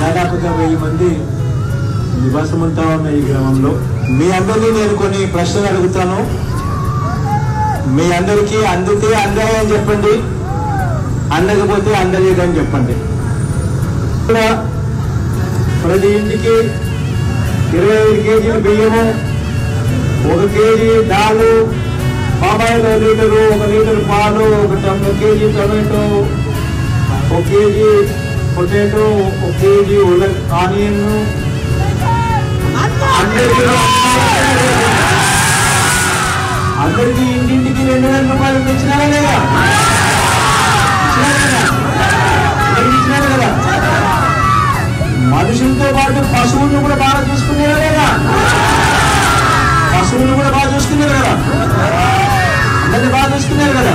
దాదాపుగా వెయ్యి మంది నివాసం ఉంటా ఉన్న ఈ గ్రామంలో మీ అందరినీ నేను కొన్ని ప్రశ్నలు అడుగుతాను మీ అందరికీ అందితే అందాయి అని చెప్పండి అందకపోతే అందలేదని చెప్పండి ఇక్కడ ప్రతి ఇంటికి ఇరవై ఐదు కేజీలు బియ్యము ఒక కేజీ దాలు పామాయిల్ లీటరు ఒక లీటర్ పాలు ఒక టమ్- ఒక కేజీ టొమాటో ఒక కేజీ పొటాటో ఒక కేజీ ఉల్ల ఆనియన్ అందరికీ అందరికీ ఇంటింటికి రెండు వేల రూపాయలు ఇచ్చినారా లేదా ఇచ్చినారా లేదా? అందరికీ ఇచ్చినారు కదా మనుషులతో పాటు పశువులను కూడా బాగా చూసుకునేదా లేదా పశువులను కూడా బాగా చూసుకున్నారు కదా అందరిని బాగా చూసుకున్నారు కదా